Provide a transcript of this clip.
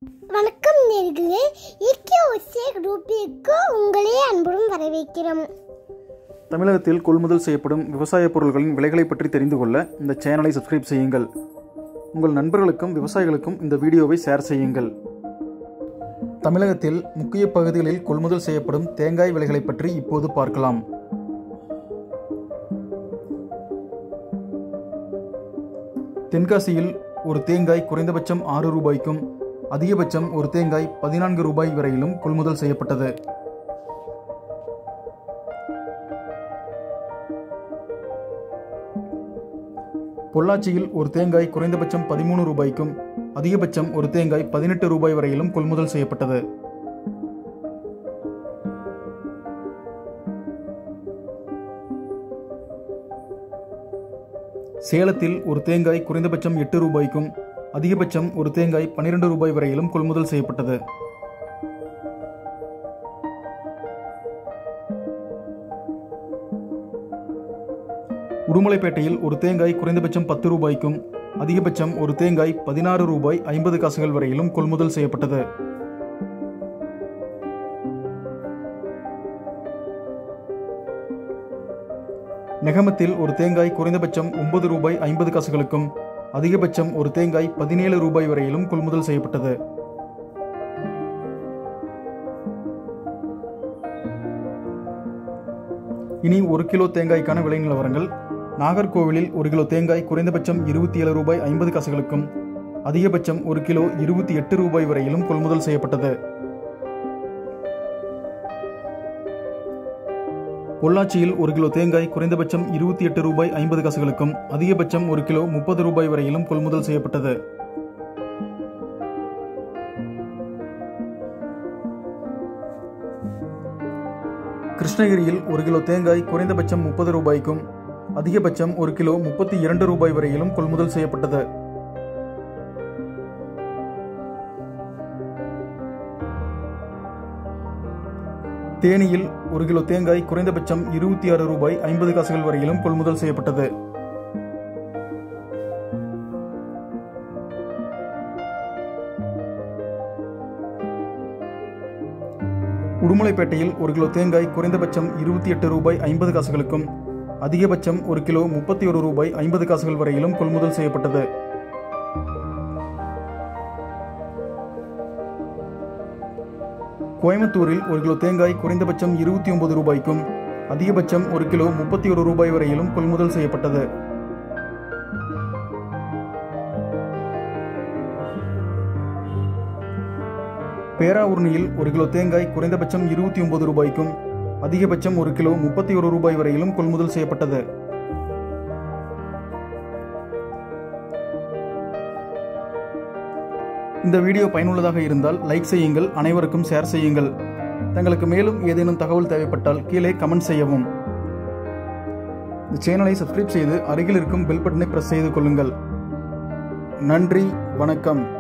வணக்கம் நேர்களே இக்கிய ஒசே குரூப்பிற்கு உங்களே அன்புடன் வரவேற்கிறோம் தமிழகத்தில் கொள்முதல் செய்யப்படும் விவசாய பொருட்களின் விலைகளை பற்றி தெரிந்து கொள்ள இந்த சேனலை சப்ஸ்கிரைப் செய்யுங்கள் உங்கள் நண்பர்களுக்கும் விவசாயிகளுக்கும் இந்த வீடியோவை ஷேர் செய்யுங்கள் தமிழகத்தில் முக்கிய பகுதிகளில் கொள்முதல் செய்யப்படும் தேங்காய் விலைகளை பற்றி இப்போது பார்க்கலாம் தென்காசியில் ஒரு தேங்காய் குறைந்தபட்சம் ஆறு ரூபாய்க்கும் அதிகபட்சம் ஒரு தேங்காய் பதினான்கு ரூபாய் வரையிலும் கொள்முதல் செய்யப்பட்டது பொள்ளாச்சியில் ஒரு தேங்காய் குறைந்தபட்சம் பதிமூணு ரூபாய்க்கும் அதிகபட்சம் ஒரு தேங்காய் பதினெட்டு ரூபாய் வரையிலும் கொள்முதல் செய்யப்பட்டது சேலத்தில் ஒரு தேங்காய் குறைந்தபட்சம் எட்டு ரூபாய்க்கும் அதிகபட்சம் ஒரு தேங்காய் பன்னிரண்டு ரூபாய் வரையிலும் கொள்முதல் செய்யப்பட்டது உடுமலைப்பேட்டையில் ஒரு தேங்காய் குறைந்தபட்சம் பத்து ரூபாய்க்கும் அதிகபட்சம் ஒரு தேங்காய் பதினாறு ரூபாய் ஐம்பது காசுகள் வரையிலும் கொள்முதல் செய்யப்பட்டது நெகமத்தில் ஒரு தேங்காய் குறைந்தபட்சம் ஒன்பது ரூபாய் ஐம்பது காசுகளுக்கும் அதிகபட்சம் ஒரு தேங்காய் பதினேழு ரூபாய் வரையிலும் கொள்முதல் செய்யப்பட்டது இனி ஒரு கிலோ தேங்காய்க்கான விலை நிலவரங்கள் நாகர்கோவிலில் ஒரு கிலோ தேங்காய் குறைந்தபட்சம் இருபத்தி ஏழு ரூபாய் ஐம்பது காசுகளுக்கும் அதிகபட்சம் ஒரு கிலோ இருபத்தி எட்டு ரூபாய் வரையிலும் கொள்முதல் செய்யப்பட்டது பொள்ளாச்சியில் ஒரு கிலோ தேங்காய் குறைந்தபட்சம் இருபத்தி எட்டு ரூபாய் ஐம்பது காசுகளுக்கும் அதிகபட்சம் ஒரு கிலோ முப்பது ரூபாய் வரையிலும் கொள்முதல் செய்யப்பட்டது கிருஷ்ணகிரியில் ஒரு கிலோ தேங்காய் குறைந்தபட்சம் முப்பது ரூபாய்க்கும் அதிகபட்சம் ஒரு கிலோ முப்பத்தி இரண்டு ரூபாய் வரையிலும் கொள்முதல் செய்யப்பட்டது தேனியில் ஒரு கிலோ தேங்காய் குறைந்தபட்சம் இருபத்தி ஆறு ரூபாய் ஐம்பது காசுகள் வரையிலும் கொள்முதல் செய்யப்பட்டது உடுமலைப்பேட்டையில் ஒரு கிலோ தேங்காய் குறைந்தபட்சம் இருபத்தி எட்டு ரூபாய் ஐம்பது காசுகளுக்கும் அதிகபட்சம் ஒரு கிலோ முப்பத்தி ஒரு ரூபாய் ஐம்பது காசுகள் வரையிலும் கொள்முதல் செய்யப்பட்டது கோயம்புத்தூரில் ஒரு கிலோ தேங்காய் குறைந்தபட்சம் இருபத்தி ஒன்பது ரூபாய்க்கும் அதிகபட்சம் ஒரு கிலோ முப்பத்தி ஒரு ரூபாய் வரையிலும் கொள்முதல் செய்யப்பட்டது பேராவூர்ணியில் ஒரு கிலோ தேங்காய் குறைந்தபட்சம் இருபத்தி ஒன்பது ரூபாய்க்கும் அதிகபட்சம் ஒரு கிலோ முப்பத்தி ஒரு ரூபாய் வரையிலும் கொள்முதல் செய்யப்பட்டது இந்த வீடியோ பயனுள்ளதாக இருந்தால் லைக் செய்யுங்கள் அனைவருக்கும் ஷேர் செய்யுங்கள் தங்களுக்கு மேலும் ஏதேனும் தகவல் தேவைப்பட்டால் கீழே கமெண்ட் செய்யவும் இந்த சேனலை சப்ஸ்கிரைப் செய்து அருகில் இருக்கும் பெல் பட்டனை பிரஸ் செய்து கொள்ளுங்கள் நன்றி வணக்கம்